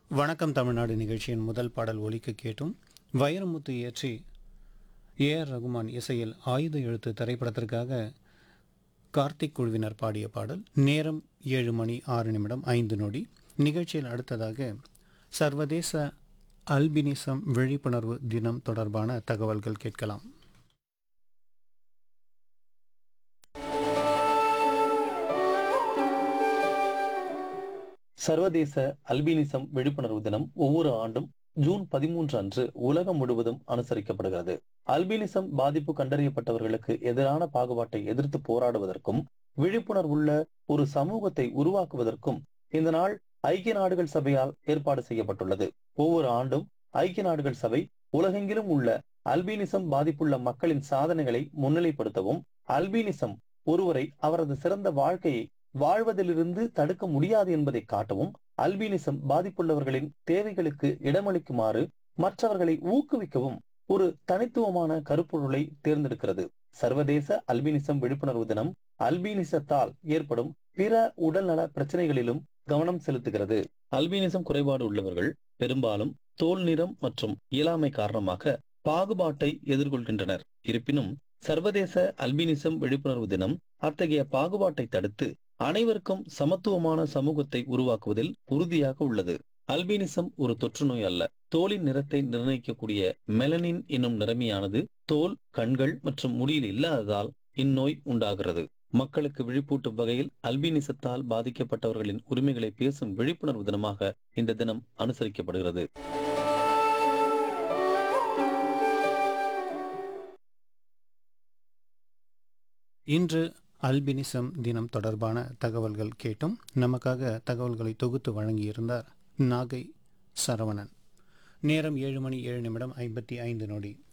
வணக்கம் தமிழ்நாடு நிகழ்ச்சியின் முதல் பாடல் ஒலிக்க கேட்டும் வைரமுத்து இயற்றி ஏ ஆர் ரகுமான் இசையில் ஆயுத எழுத்து திரைப்படத்திற்காக கார்த்திக் குழுவினர் பாடிய பாடல் நேரம் ஏழு மணி ஆறு நிமிடம் ஐந்து நொடி நிகழ்ச்சியில் அடுத்ததாக சர்வதேச அல்பினிசம் விழிப்புணர்வு தினம் தொடர்பான தகவல்கள் கேட்கலாம் சர்வதேச அல்பினிசம் விழிப்புணர்வு தினம் ஒவ்வொரு ஆண்டும் ஜூன் பதிமூன்று அன்று உலகம் முழுவதும் அனுசரிக்கப்படுகிறது அல்பினிசம் பாதிப்பு கண்டறியப்பட்டவர்களுக்கு எதிரான பாகுபாட்டை எதிர்த்து போராடுவதற்கும் விழிப்புணர்வுள்ள ஒரு சமூகத்தை உருவாக்குவதற்கும் இந்த நாள் ஐக்கிய நாடுகள் சபையால் ஏற்பாடு செய்யப்பட்டுள்ளது ஒவ்வொரு ஆண்டும் ஐக்கிய நாடுகள் சபை உலகெங்கிலும் உள்ள அல்பினிசம் பாதிப்புள்ள மக்களின் சாதனைகளை முன்னிலைப்படுத்தவும் அல்பினிசம் ஒருவரை அவரது சிறந்த வாழ்க்கையை வாழ்வதிலிருந்து தடுக்க முடியாது என்பதை காட்டவும் அல்பினிசம் பாதிப்புள்ளவர்களின் தேவைகளுக்கு இடமளிக்குமாறு மற்றவர்களை ஊக்குவிக்கவும் ஒரு தனித்துவமான கருப்பொருளை தேர்ந்தெடுக்கிறது சர்வதேச அல்பினிசம் விழிப்புணர்வு தினம் அல்பினிசத்தால் ஏற்படும் பிற உடல்நல பிரச்சனைகளிலும் கவனம் செலுத்துகிறது அல்பினிசம் குறைபாடு உள்ளவர்கள் பெரும்பாலும் தோல் நிறம் மற்றும் இயலாமை காரணமாக பாகுபாட்டை எதிர்கொள்கின்றனர் இருப்பினும் சர்வதேச அல்பினிசம் விழிப்புணர்வு தினம் அத்தகைய பாகுபாட்டை தடுத்து அனைவருக்கும் சமத்துவமான சமூகத்தை உருவாக்குவதில் உறுதியாக உள்ளது அல்பினிசம் ஒரு தொற்று நோய் அல்ல தோலின் நிறத்தை நிர்ணயிக்கக்கூடிய மெலனின் என்னும் நிறமியானது தோல் கண்கள் மற்றும் முடியில் இல்லாததால் இந்நோய் உண்டாகிறது மக்களுக்கு விழிப்பூட்டும் வகையில் அல்பினிசத்தால் பாதிக்கப்பட்டவர்களின் உரிமைகளை பேசும் விழிப்புணர்வு தினமாக இந்த தினம் அனுசரிக்கப்படுகிறது இன்று அல்பினிசம் தினம் தொடர்பான தகவல்கள் கேட்டும் நமக்காக தகவல்களை தொகுத்து வழங்கியிருந்தார் நாகை சரவணன் நேரம் ஏழு மணி ஏழு நிமிடம் ஐம்பத்தி ஐந்து நொடி